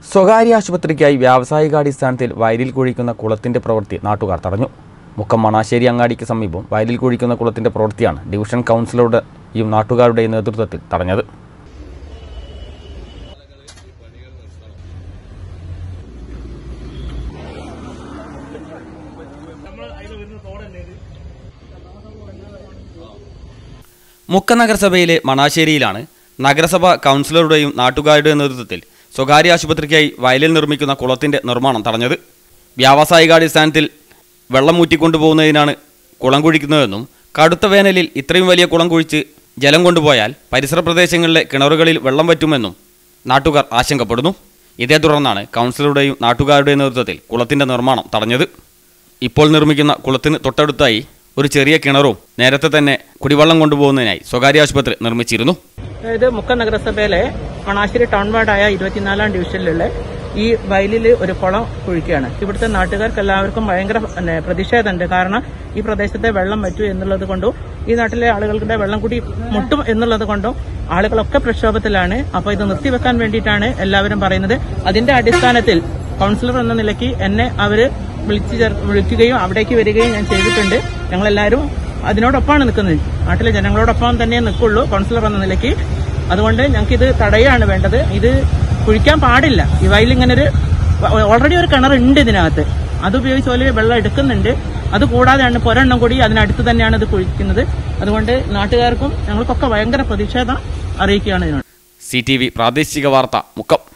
സ്വകാര്യ ആശുപത്രിക്കായി വ്യാവസായികാടിസ്ഥാനത്തിൽ വയലിൽ കുഴിക്കുന്ന കുളത്തിന്റെ പ്രവൃത്തി നാട്ടുകാർ തടഞ്ഞു മുക്കം മണാശ്ശേരി അങ്ങാടിക്ക് സമീപം വയലിൽ കുഴിക്കുന്ന കുളത്തിന്റെ പ്രവൃത്തിയാണ് ഡിവിഷൻ കൗൺസിലറുടെയും നാട്ടുകാരുടെയും നേതൃത്വത്തിൽ തടഞ്ഞത് മുക്ക നഗരസഭയിലെ മണാശ്ശേരിയിലാണ് നഗരസഭ കൗൺസിലറുടെയും നാട്ടുകാരുടെയും നേതൃത്വത്തിൽ സ്വകാര്യ ആശുപത്രിക്കായി വയലിൽ നിർമ്മിക്കുന്ന കുളത്തിന്റെ നിർമ്മാണം തടഞ്ഞത് വ്യാവസായികാടിസ്ഥാനത്തിൽ വെള്ളം ഊറ്റിക്കൊണ്ടുപോകുന്നതിനാണ് കുളം കുഴിക്കുന്നതെന്നും കടുത്ത വേനലിൽ ഇത്രയും വലിയ കുളം കുഴിച്ച് ജലം കൊണ്ടുപോയാൽ പരിസര പ്രദേശങ്ങളിലെ കിണറുകളിൽ വെള്ളം വറ്റുമെന്നും നാട്ടുകാർ ആശങ്കപ്പെടുന്നു ഇതേ തുടർന്നാണ് കൗൺസിലറുടെയും നാട്ടുകാരുടെയും നേതൃത്വത്തിൽ കുളത്തിന്റെ നിർമ്മാണം തടഞ്ഞത് ഇപ്പോൾ നിർമ്മിക്കുന്ന കുളത്തിന് തൊട്ടടുത്തായി ഒരു ചെറിയ കിണറും നേരത്തെ തന്നെ കുടിവെള്ളം കൊണ്ടുപോകുന്നതിനായി സ്വകാര്യ ആശുപത്രി നിർമ്മിച്ചിരുന്നു ഇത് മുക്ക നഗരസഭയിലെ മണാശ്ശേരി ടൗൺ വാർഡായ ഇരുപത്തിനാലാം ഡിവിഷനിലുള്ള ഈ വയലിൽ ഒരു കുളം കുഴിക്കുകയാണ് ഇവിടുത്തെ നാട്ടുകാർക്ക് എല്ലാവർക്കും ഭയങ്കര പിന്നെ, പ്രതിഷേധമുണ്ട് കാരണം ഈ പ്രദേശത്തെ വെള്ളം വറ്റു എന്നുള്ളത് കൊണ്ടും ഈ നാട്ടിലെ ആളുകളുടെ വെള്ളം കൂടി മുട്ടും എന്നുള്ളത് കൊണ്ടും ആളുകളൊക്കെ പ്രക്ഷോഭത്തിലാണ് അപ്പോൾ ഇത് നിർത്തിവെക്കാൻ വേണ്ടിയിട്ടാണ് എല്ലാവരും പറയുന്നത് അതിന്റെ അടിസ്ഥാനത്തിൽ കൗൺസിലർ എന്ന നിലയ്ക്ക് എന്നെ അവര് വിളിച്ചു ചേർ വിളിക്കുകയും അവിടേക്ക് വരികയും ഞാൻ ചെയ്തിട്ടുണ്ട് ഞങ്ങളെല്ലാവരും അതിനോടൊപ്പമാണ് നിൽക്കുന്നത് നാട്ടിലെ ജനങ്ങളോടൊപ്പം തന്നെ നിൽക്കുള്ളൂ കൗൺസിലർ എന്ന നിലയ്ക്ക് അതുകൊണ്ട് ഞങ്ങൾക്ക് ഇത് തടയുകയാണ് വേണ്ടത് ഇത് കുഴിക്കാൻ പാടില്ല ഈ വയലിൽ ഇങ്ങനെ ഒരു ഓൾറെഡി ഒരു കിണർ ഉണ്ട് ഇതിനകത്ത് അത് ഉപയോഗിച്ച് പോലെ വെള്ളം എടുക്കുന്നുണ്ട് അത് കൂടാതെയാണ് പൊരെണ്ണം കൂടി അതിനടുത്ത് തന്നെയാണ് ഇത് കുഴിക്കുന്നത് അതുകൊണ്ട് നാട്ടുകാർക്കും ഞങ്ങൾക്കൊക്കെ ഭയങ്കര പ്രതിഷേധം അറിയിക്കുകയാണ് ഇതിനോട് സി ടി വി പ്രാദേശിക വാർത്ത മുക്കം